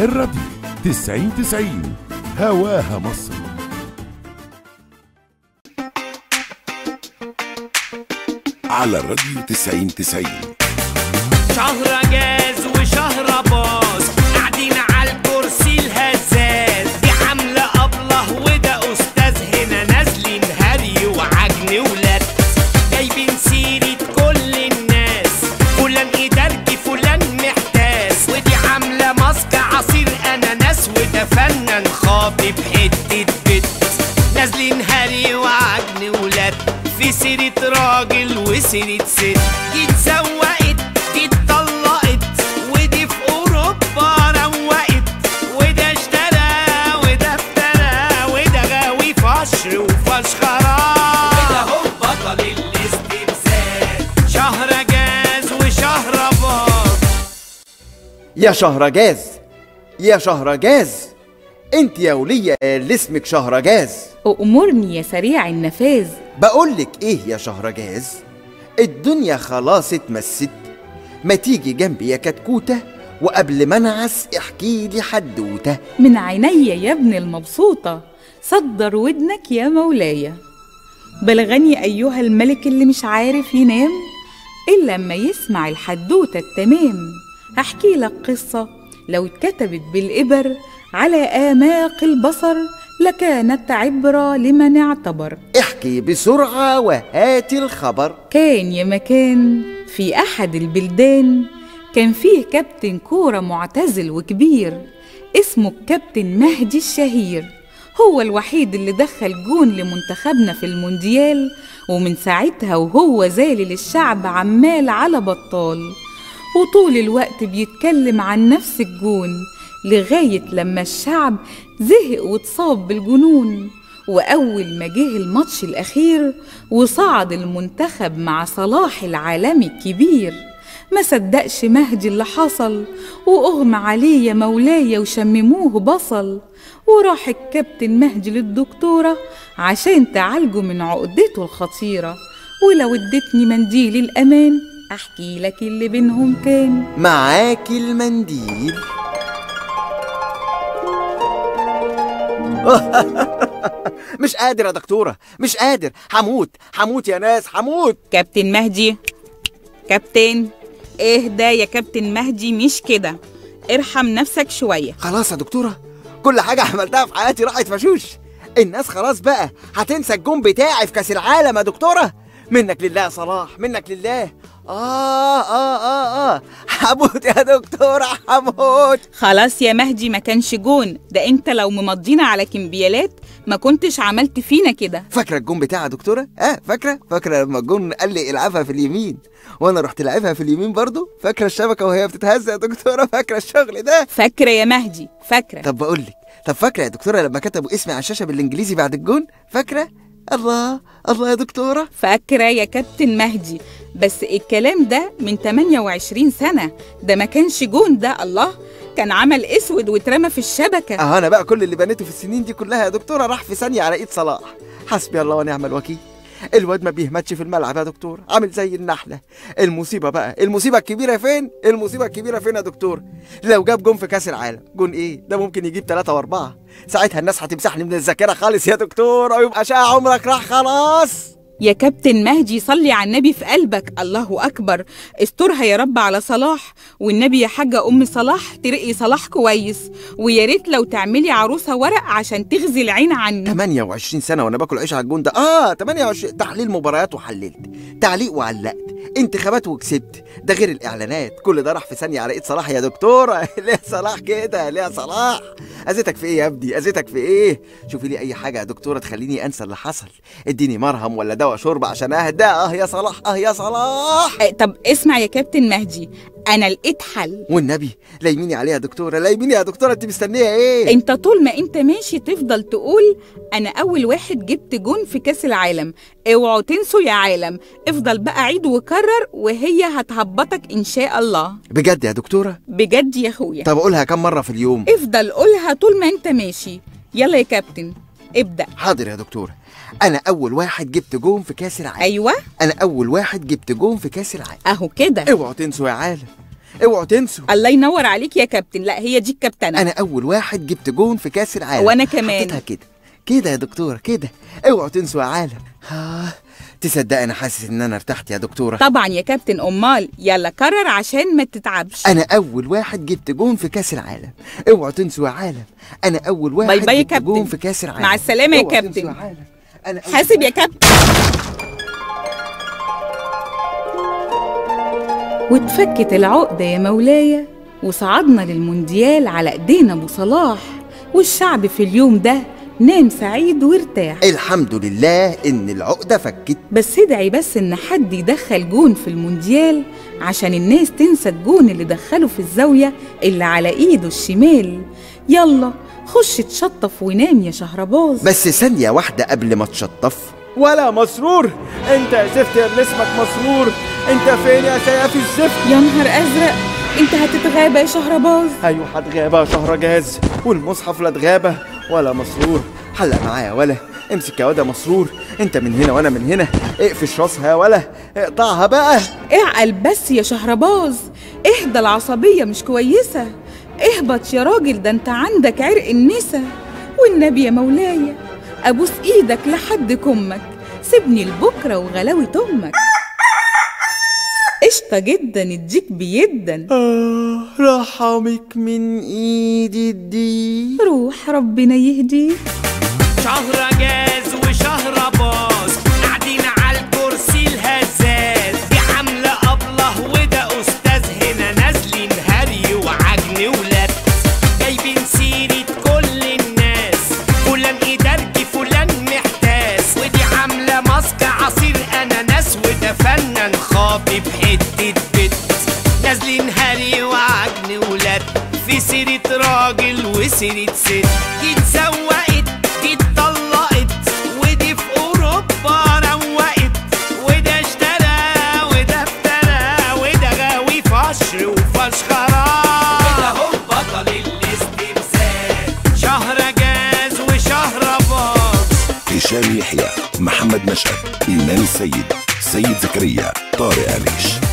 الراديو 90 90 هواها مصر على الراديو 90 90 شهر جاز وشهر باظ قاعدين على الكرسي الهزاز دي عاملة أبله وده أستاذ هنا نازلين هري وعجن ولاد جايبين سيرة كل الناس فلان إدارجي فلان محتاس ودي عاملة ماسك عصير أناناس وده فنان خاطب حتة بت نازلين هري وعجن ولاد في سيرة راجل وسيرة ست دي اتزوقت دي اتطلقت ودي في أوروبا روقت وده اشترى وده افترى وده غاوي فشر وفشخرة وده هو بطل الاستمثال شهر جاز وشهر باظ يا شهرجاز يا شهرجاز انت يا ولية اللي اسمك شهرجاز أأمرني يا سريع النفاذ بقولك ايه يا شهرجاز الدنيا خلاص اتمست ما تيجي جنبي يا كتكوتة وقبل ما انعس احكي لي حدوتة من عيني يا ابن المبسوطة صدر ودنك يا مولاي بلغني أيها الملك اللي مش عارف ينام إلا لما يسمع الحدوتة التمام هحكي لك قصة لو اتكتبت بالإبر على آماق البصر لكانت عبرة لمن اعتبر احكي بسرعة وهات الخبر كان يا مكان في أحد البلدان كان فيه كابتن كورة معتزل وكبير اسمه الكابتن مهدي الشهير هو الوحيد اللي دخل جون لمنتخبنا في المونديال ومن ساعتها وهو زالل الشعب عمال على بطال وطول الوقت بيتكلم عن نفس الجون لغاية لما الشعب زهق واتصاب بالجنون وأول ما جه الماتش الأخير وصعد المنتخب مع صلاح العالمي الكبير ما صدقش مهدي اللي حصل وأغمى عليه يا مولاي وشمموه بصل وراح الكابتن مهدي للدكتورة عشان تعالجه من عقدته الخطيرة ولو ادتني منديل الأمان أحكي لك اللي بينهم كان معاكي المنديل مش قادر يا دكتورة مش قادر هموت هموت يا ناس هموت كابتن مهدي كابتن اهدى يا كابتن مهدي مش كده ارحم نفسك شوية خلاص يا دكتورة كل حاجة عملتها في حياتي راحت فشوش الناس خلاص بقى هتنسى الجون بتاعي في كأس العالم يا دكتورة منك لله يا صلاح منك لله آه آه آه آه هموت يا دكتورة هموت خلاص يا مهدي ما كانش جون ده انت لو ممضينا على كمبيالات ما كنتش عملت فينا كده فاكرة الجون بتاعي يا دكتورة؟ اه فاكرة؟ فاكرة لما الجون قال لي العبها في اليمين وانا رحت لعبها في اليمين برضو؟ فاكرة الشبكة وهي بتتهز يا دكتورة؟ فاكرة الشغل ده؟ فاكرة يا مهدي فاكرة طب بقول لك طب فاكرة يا دكتورة لما كتبوا اسمي على الشاشة بالانجليزي بعد الجون؟ فاكرة؟ الله الله يا دكتورة فاكرة يا كابتن مهدي بس الكلام ده من 28 سنة ده ما كانش جون ده الله كان عمل اسود واترمى في الشبكة اه انا بقى كل اللي بنيته في السنين دي كلها يا دكتورة راح في ثانية على ايد صلاح حسبي الله ونعم الوكيل الواد ما بيهمتش في الملعب يا دكتور عامل زي النحلة المصيبة بقى المصيبة الكبيرة فين المصيبة الكبيرة فين يا دكتور لو جاب جون في كأس العالم جون ايه ده ممكن يجيب ثلاثة واربعة ساعتها الناس هتمسحني من الذاكرة خالص يا دكتور ويبقى شقى عمرك راح خلاص يا كابتن مهدي صلي على النبي في قلبك الله أكبر استرها يا رب على صلاح والنبي يا حاجة أم صلاح ترقي صلاح كويس ويا ريت لو تعملي عروسة ورق عشان تغزي العين عنه 28 سنة وانا باكل عيش على الجون ده اه 28 تحليل مباريات وحللت تعليق وعلقت انتخابات وكسبت ده غير الاعلانات كل ده راح في ثانية على ايد صلاح يا دكتورة ليه صلاح كده ليه صلاح اذيتك في ايه يا ابني اذيتك في ايه شوفي لي اي حاجة يا دكتورة تخليني انسى اللي حصل اديني مرهم ولا دواء شرب عشان اهدى اه يا صلاح اه يا صلاح آه، طب اسمع يا كابتن مهدي أنا لقيت حل والنبي لايميني عليها يا دكتورة لايميني يا دكتورة انت مستنية ايه انت طول ما انت ماشي تفضل تقول انا اول واحد جبت جون في كاس العالم اوعوا تنسوا يا عالم افضل بقى عيد وكرر وهي هتهبطك ان شاء الله بجد يا دكتورة بجد يا اخويا طب اقولها كم مرة في اليوم افضل قولها طول ما انت ماشي يلا يا كابتن ابدأ حاضر يا دكتورة انا اول واحد جبت جون في كاس العالم ايوه انا اول واحد جبت جون في كاس العالم اهو كده اوعوا تنسوا يا عالم اوعوا تنسوا الله ينور عليك يا كابتن لا هي دي الكابتنة انا اول واحد جبت جون في كاس العالم وأنا كمان. حطيتها كده كده يا دكتوره كده اوعوا تنسوا يا عالم آه. تصدق انا حاسس ان انا ارتحت يا دكتوره طبعا يا كابتن امال يلا كرر عشان ما تتعبش انا اول واحد جبت جون في كاس العالم اوعوا تنسوا يا عالم انا اول واحد باي باي يا جبت كابتن. جون في كاس العالم مع السلامة يا اوعوا كابتن. تنسوا يا عالم. أنا أول حاسب يا كابتن واتفكت العقدة يا مولاي وصعدنا للمونديال على ايدينا ابو صلاح والشعب في اليوم ده نام سعيد وارتاح الحمد لله ان العقده فكت بس ادعي بس ان حد يدخل جون في المونديال عشان الناس تنسى الجون اللي دخله في الزاوية اللي على ايده الشمال يلا خش تشطف ونام يا شهرباز بس ثانيه واحده قبل ما تشطف ولا مسرور انت يا زفت يا اللي اسمك مسرور انت فين يا سيافي الزفت يا نهار ازرق انت هتتغابى يا شهرباز ايوه هتغابة يا شهر جاز والمصحف لا اتغابة ولا مسرور حلق معايا يا ولا امسك يا واد يا مسرور انت من هنا وانا من هنا اقفش راسها يا ولا اقطعها بقى اعقل بس يا شهرباز اهدى العصبية مش كويسة اهبط يا راجل ده انت عندك عرق النسا والنبي يا مولاي ابوس ايدك لحد كمك سيبني لبكرة وغلاوة امك قشطة جدا اديك بيدا آه رحمك من ايدي دي روح ربنا يهديك شهر جاز وشهر باظ قاعدين على الكرسي الهزاز دي عاملة أبله وده أستاذ هنا نازلين هري وعجن ولاد جايبين سيرة كل الناس فلان إدارجي فلان محتاس ودي عاملة ماسك عصير أناناس وده فنان خاطب حتة بت نازلين هري وعجن ولاد في سيرة راجل وسيرة ست دي اتزوقت دي اتطلقت ودي في أوروبا روقت وده اشترى وده افترى وده غاوي فشر وفشخرة وده هو بطل الاستمثال شهر جاز وشهر باظ هشام يحيى محمد نشأت إيمان السيد سيد زكريا طارق عليش